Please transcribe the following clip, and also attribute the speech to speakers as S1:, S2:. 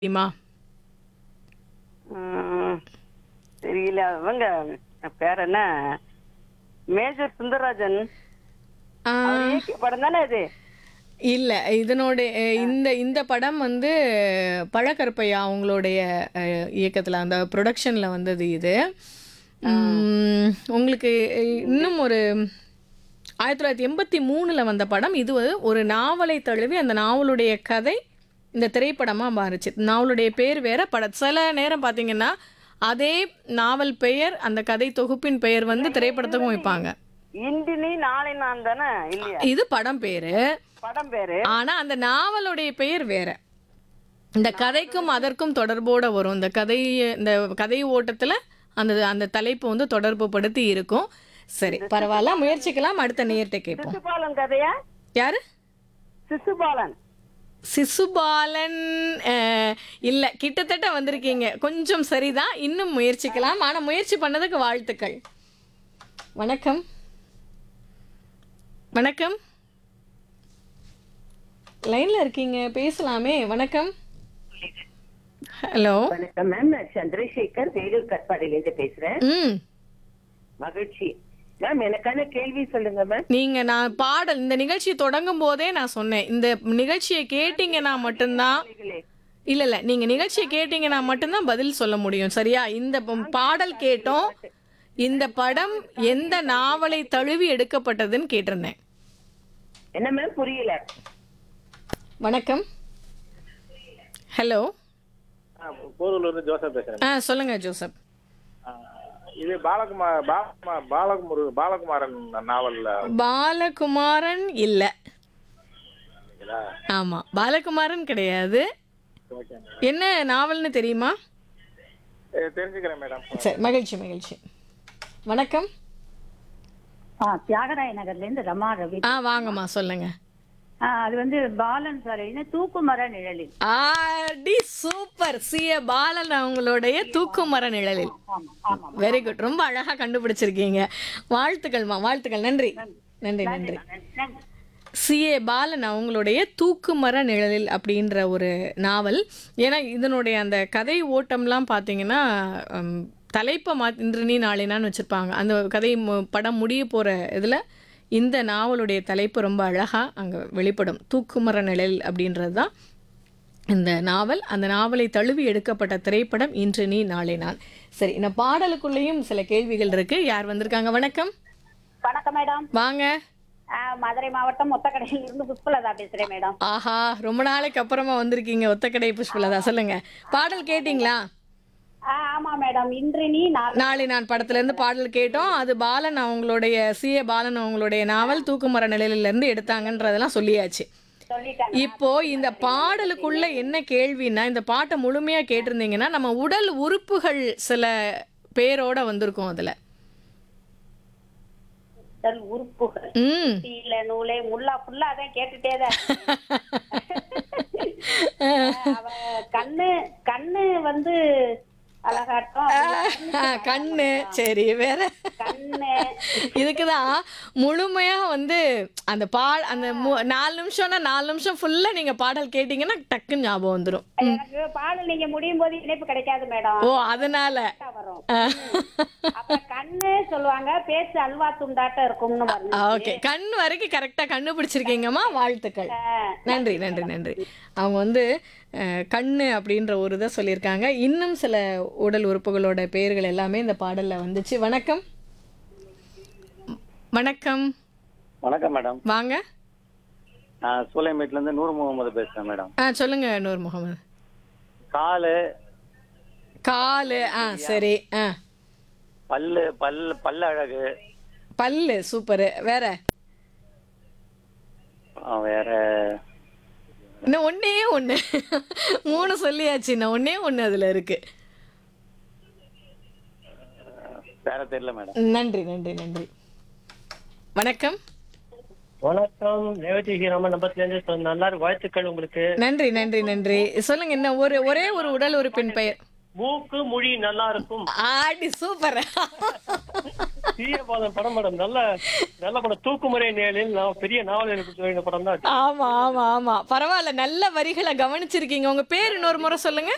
S1: தெரியுமா
S2: ம், தெரியல அவங்க பேர் என்ன மேஜர் சுந்தரராஜன்
S1: ஆ,
S2: அவர் இயக்கிய படம் தானே இது
S1: இல்ல இதனோட அஹ், இந்த இந்த படம் வந்து பழக்கருப்பையா அவங்களுடைய அஹ், இயக்கத்துல அந்த ப்ரொடக்ஷன்ல வந்தது இது உம், உங்களுக்கு இன்னும் ஒரு ஆயிரத்தி தொள்ளாயிரத்தி எண்பத்தி மூணுல வந்த படம் இது ஒரு- ஒரு நாவலை தழுவி அந்த நாவலுடைய கதை இந்த திரைப்படமா மாறுச்சு நாவலுடைய பேர் வேற பட சில நேரம் பாத்தீங்கன்னா அதே நாவல் பெயர் அந்த கதை தொகுப்பின் பெயர் வந்து திரைப்படத்துக்கும் வைப்பாங்க
S2: இந்தினி நாளை நான் தானே இல்லையா
S1: இது படம் பேரு
S2: படம் பேரு
S1: ஆனா அந்த நாவலுடைய பெயர் வேற இந்த கதைக்கும் அதற்கும் தொடர்போட வரும் இந்த கதை இந்த கதை ஓட்டத்துல அந்த அந்த தலைப்பு வந்து தொடர்பு படுத்தி இருக்கும் சரி பரவாயில்ல முயற்சிக்கலாம் அடுத்த நேர்கிட்ட கேட்போம்
S2: சிசுபாலன் கதையா
S1: யாரு
S2: சிசுபாலன்
S1: சிசுபாலன் அஹ், இல்ல கிட்டத்தட்ட வந்திருக்கீங்க கொஞ்சம் சரிதான் இன்னும் முயற்சிக்கலாம் ஆனா முயற்சி பண்ணதுக்கு வாழ்த்துக்கள் வணக்கம் வணக்கம் லைன்ல இருக்கீங்க பேசலாமே வணக்கம் ஹலோ
S3: வணக்கம் மேம் நான் சந்திரசேகர் வேலூர் கட்பாடியிலேருந்து பேசுறேன்
S1: ம்
S3: மகிழ்ச்சி மேம் எனக்கான கேள்வி சொல்லுங்க மேம்
S1: நீங்க நான் பாடல் இந்த நிகழ்ச்சி தொடங்கும் போதே நான் சொன்னேன் இந்த நிகழ்ச்சியை கேட்டீங்கன்னா மட்டும்தான் இல்ல இல்ல நீங்க நிகழ்ச்சியை கேட்டீங்கன்னா மட்டும்தான் பதில் சொல்ல முடியும் சரியா இந்த ப- பாடல் கேட்டோம் இந்த படம் எந்த நாவலை தழுவி எடுக்கப்பட்டதுன்னு கேட்டிருந்தேன்
S3: என்ன மேம் புரியல
S1: வணக்கம் ஹலோ
S4: போரூர்ல இருந்து ஜோசப் பேசுறேன்
S1: ஆ சொல்லுங்க ஜோசப்
S4: ஆ, இது பாலகுமார் பாலகுமார் பாலகுமார் பாலகுமாரன் நாவல்ல
S1: பாலகுமாரன் இல்ல
S4: இருக்குதா?
S1: ஆமா பாலகுமாரன் கிடையாது
S4: ஓகே மேடம்.
S1: என்ன நாவல்னு தெரியுமா
S4: ஏ, தெரிஞ்சுக்கிறேன் மேடம்
S1: சரி மகிழ்ச்சி மகிழ்ச்சி வணக்கம்
S5: ஆ தியாகராய நகர்ல இருந்து ரமா ரவி
S1: ஆ வாங்கம்மா சொல்லுங்க
S5: ஆ, அது வந்து பாலன் சார் எழுதின தூக்குமர நிழலில்
S1: ஆடி சூப்பர் சிஏ பாலன் அவங்களுடைய தூக்குமர நிழலில்
S5: ஆமா ஆமா
S1: வெரி குட் ரொம்ப அழகா கண்டுபிடிச்சிருக்கீங்க வாழ்த்துக்கள்மா வாழ்த்துக்கள் நன்றி நன்றி நன்றி
S5: நன்றி.
S1: சிஏ பாலன் அவங்களுடைய தூக்குமர நிழலில் அப்படின்ற ஒரு நாவல் ஏன்னா இதனுடைய அந்த கதை ஓட்டம்லாம் பார்த்தீங்கன்னா ஹம், தலைப்பை மா இன்று நீ நாளைனான்னு வச்சுருப்பாங்க அந்த கதை மு- படம் முடிய போகிற இதில் இந்த நாவலுடைய தலைப்பு ரொம்ப அழகாக அங்கே வெளிப்படும் தூக்குமர நிழல் அப்படின்றது தான் இந்த நாவல் அந்த நாவலை தழுவி எடுக்கப்பட்ட திரைப்படம் இன்று நீ நாளை நான் சரி இந்த பாடலுக்குள்ளேயும் சில கேள்விகள் இருக்கு யார் வந்திருக்காங்க வணக்கம்
S5: வணக்கம் மேடம்
S1: வாங்க
S5: ஆ, மதுரை மாவட்டம் மொத்தக்கடையில் இருந்து புஷ்பலதா பேசுறேன் மேடம்
S1: ஆஹா ரொம்ப நாளைக்கு அப்புறமா வந்திருக்கீங்க ஒத்தக்கடை புஷ்பலதா சொல்லுங்க பாடல் கேட்டிங்களா
S5: ஆ, ஆமா மேடம் இன்று நீ நாளை
S1: நாளை நான் படத்துல இருந்து பாடல் கேட்டோம் அது பாலன் அவங்களுடைய சிஏ பாலன் அவங்களுடைய நாவல் தூக்குமர நிலையில இருந்து எடுத்தாங்கன்றதெல்லாம் சொல்லியாச்சு
S5: சொல்லிட்டாங்க
S1: இப்போ இந்த பாடலுக்குள்ள என்ன கேள்வின்னா இந்த பாட்டை முழுமையா கேட்டிருந்தீங்கன்னா நம்ம உடல் உறுப்புகள் சில பேரோட வந்திருக்கும் அதுல
S5: உடல் உறுப்புகள்
S1: ம்
S5: சீல நூலே முல்லா ஃபுல்லா அதான் கேட்டுட்டே தான் அவ கண்ணு கண்ணு வந்து அழகாட்டம்
S1: ஆ, கண்ணு சரி வேற
S5: கண்ணு
S1: இதுக்குதான் முழுமையா வந்து அந்த பா அந்த மு- நாலு நிமிஷம்னா நாலு நிமிஷம் ஃபுல்லா நீங்க பாடல் கேட்டீங்கன்னா டக்குன்னு ஞாபகம் வந்துடும்
S5: எனக்கு பாடல் நீங்க முடியும் போது இணைப்பு கிடைக்காது மேடம்
S1: ஓ அதனால
S5: வரும்
S1: ஆ.
S5: அப்ப கண்ணு சொல்லுவாங்க பேச்சு அல்வா துண்டாட்டம் இருக்கும்னு வரணும்
S1: ஓகே கண் வரைக்கும் கரெக்டா கண்டுபிடிச்சிருக்கீங்கம்மா வாழ்த்துக்கள் நன்றி நன்றி நன்றி அவங்க வந்து அஹ், கண்ணு அப்படின்ற ஒரு இதை சொல்லியிருக்காங்க இன்னும் சில உடல் உறுப்புகளோட பெயர்கள் எல்லாமே இந்த பாடல்ல வந்துச்சு வணக்கம் வணக்கம்
S4: வணக்கம் மேடம்
S1: வாங்க
S4: நான் சூளைமேட்ல இருந்து நூறு முகமது பேசுறேன் மேடம்
S1: ஆ சொல்லுங்க நூர் முகமது
S4: காலு
S1: காலு ஆ சரி ஆ
S4: பல்லு பல் பல்ல அழகு
S1: பல்லு சூப்பரு வேற
S4: ஆ, வேற
S1: இன்னும் ஒண்ணே ஒண்ணு மூணு சொல்லியாச்சு இன்னும் ஒண்ணே ஒண்ணு அதுல இருக்கு
S4: வேற தெரியல மேடம்
S1: நன்றி நன்றி நன்றி வணக்கம்
S6: வணக்கம் ரேவதி ஸ்ரீராமன் நம்பத்துல இருந்து சொ- நல்லா இருக்கு வாழ்த்துக்கள் உங்களுக்கு
S1: நன்றி நன்றி நன்றி சொல்லுங்க என்ன ஒரு ஒரே ஒரு உடல் உறுப்பின் பெயர்
S6: மூக்கு மொழி நல்லா இருக்கும்
S1: ஆடி சூப்பர்
S6: சீயபாதம் படம் மேடம் நல்ல நல்ல படம் தூக்குமுறை நேரில் நான் பெரிய நாவல் எனக்கு சொல்லின படம் தான் அது.
S1: ஆமா ஆமா ஆமா பரவாயில்ல நல்ல வரிகளை கவனிச்சிருக்கீங்க உங்க பேர் இன்னொரு முறை சொல்லுங்க